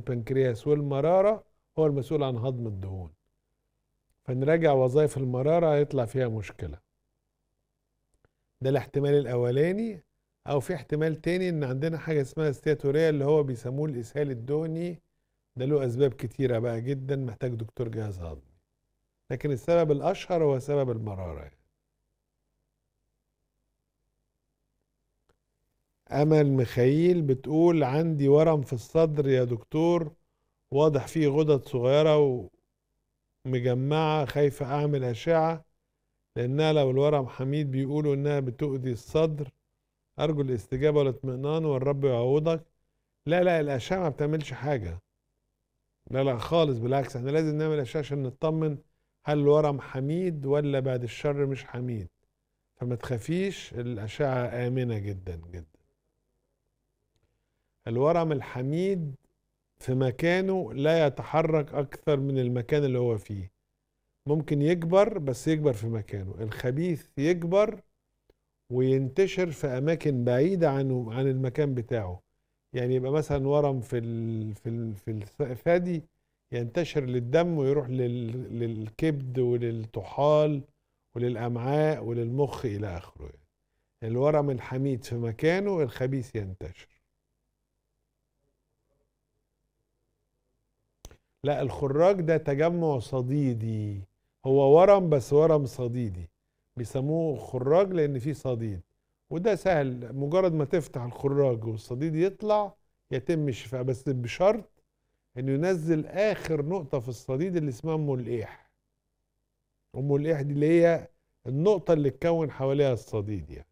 البنكرياس والمرارة هو المسؤول عن هضم الدهون فنراجع وظائف المرارة هيطلع فيها مشكلة ده الاحتمال الأولاني أو في احتمال تاني إن عندنا حاجة اسمها استياتوريا اللي هو بيسموه الإسهال الدهني ده له أسباب كتيرة بقى جدا محتاج دكتور جهاز هضمي لكن السبب الأشهر هو سبب المرارة يعني. أمل مخيل بتقول عندي ورم في الصدر يا دكتور واضح فيه غدد صغيرة ومجمعة خايفة أعمل أشعة لأنها لو الورم حميد بيقولوا إنها بتؤذي الصدر أرجو الاستجابة والاطمئنان والرب يعوضك لا لا الأشعة ما بتعملش حاجة لا لا خالص بالعكس احنا لازم نعمل أشعة عشان نطمن هل الورم حميد ولا بعد الشر مش حميد فما تخافيش الأشعة آمنة جدا جدا الورم الحميد في مكانه لا يتحرك أكثر من المكان اللي هو فيه ممكن يكبر بس يكبر في مكانه الخبيث يكبر وينتشر في أماكن بعيدة عنه عن المكان بتاعه يعني يبقى مثلا ورم في ال في ال في الثدي ينتشر للدم ويروح لل للكبد وللطحال وللأمعاء وللمخ إلى آخره يعني الورم الحميد في مكانه الخبيث ينتشر لا الخراج ده تجمع صديدي هو ورم بس ورم صديدي بيسموه خراج لان فيه صديد وده سهل مجرد ما تفتح الخراج والصديد يطلع يتم الشفاء بس بشرط انه ينزل اخر نقطة في الصديد اللي اسمها ام الايح ام الايح دي اللي هي النقطة اللي تكون حواليها الصديد يعني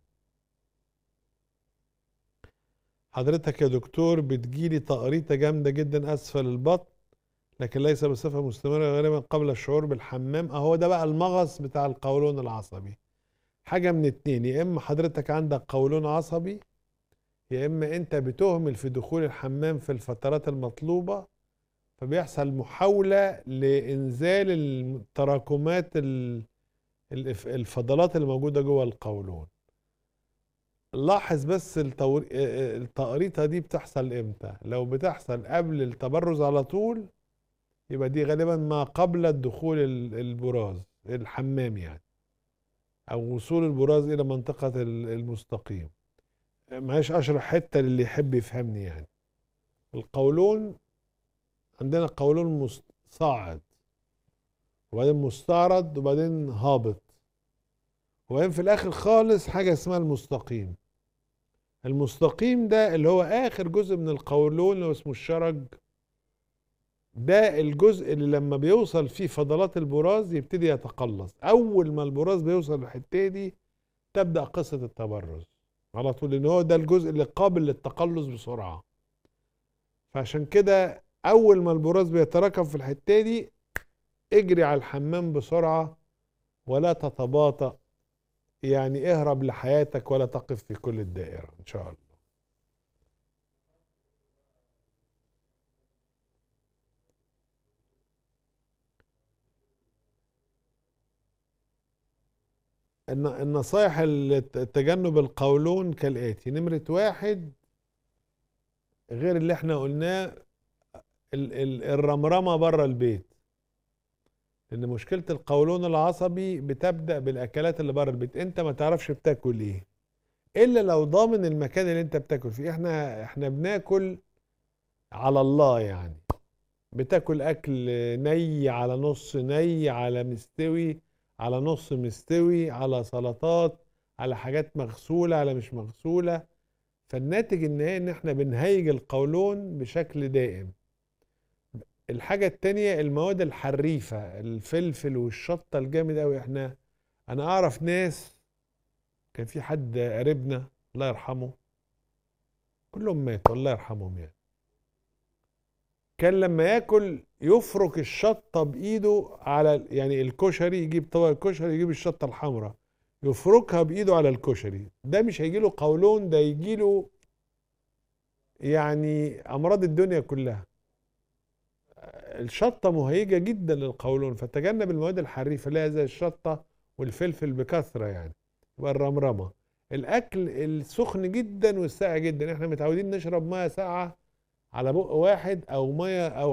حضرتك يا دكتور بتجيلي تقريطة جامدة جدا اسفل البطن لكن ليس بصفة مستمرة غالبا قبل الشعور بالحمام اهو ده بقى المغص بتاع القولون العصبي حاجة من اتنين يا اما حضرتك عندك قولون عصبي يا اما انت بتهمل في دخول الحمام في الفترات المطلوبة فبيحصل محاولة لإنزال التراكمات الفضلات اللي موجودة جوه القولون لاحظ بس التقريطة دي بتحصل امتى لو بتحصل قبل التبرز على طول يبقى دي غالبا ما قبل الدخول البراز الحمام يعني او وصول البراز الى منطقة المستقيم معلش اشرح حتة للي يحب يفهمني يعني القولون عندنا قولون صاعد وبعدين مستعرض وبعدين هابط وبعدين في الاخر خالص حاجة اسمها المستقيم المستقيم ده اللي هو اخر جزء من القولون اللي هو اسمه الشرج ده الجزء اللي لما بيوصل فيه فضلات البراز يبتدي يتقلص اول ما البراز بيوصل للحته دي تبدا قصه التبرز على طول لان هو ده الجزء اللي قابل للتقلص بسرعه فعشان كده اول ما البراز بيتراكم في الحته دي اجري على الحمام بسرعه ولا تتباطأ يعني اهرب لحياتك ولا تقف في كل الدائره ان شاء الله النصائح التجنب القولون كالآتي نمرة واحد غير اللي احنا قلناه الرمرمة بره البيت لأن مشكلة القولون العصبي بتبدأ بالأكلات اللي بره البيت أنت ما تعرفش بتاكل إيه إلا لو ضامن المكان اللي أنت بتاكل فيه احنا احنا بناكل على الله يعني بتاكل أكل ني على نص ني على مستوي على نص مستوي على سلطات على حاجات مغسولة على مش مغسولة فالناتج النهائي ان احنا بنهيج القولون بشكل دائم الحاجة التانية المواد الحريفة الفلفل والشطة الجامد اوي احنا انا اعرف ناس كان في حد قريبنا الله يرحمه كلهم ماتوا الله يرحمهم يعني كان لما ياكل يفرك الشطه بايده على يعني الكشري يجيب طبق الكشري يجيب الشطه الحمراء يفركها بايده على الكشري ده مش هيجي له قولون ده يجي له يعني امراض الدنيا كلها الشطه مهيجه جدا للقولون فتجنب المواد الحريفه اللي هي زي الشطه والفلفل بكثره يعني والرمرمه الاكل السخن جدا والساقع جدا احنا متعودين نشرب ميه ساقعه على بق واحد او ميه او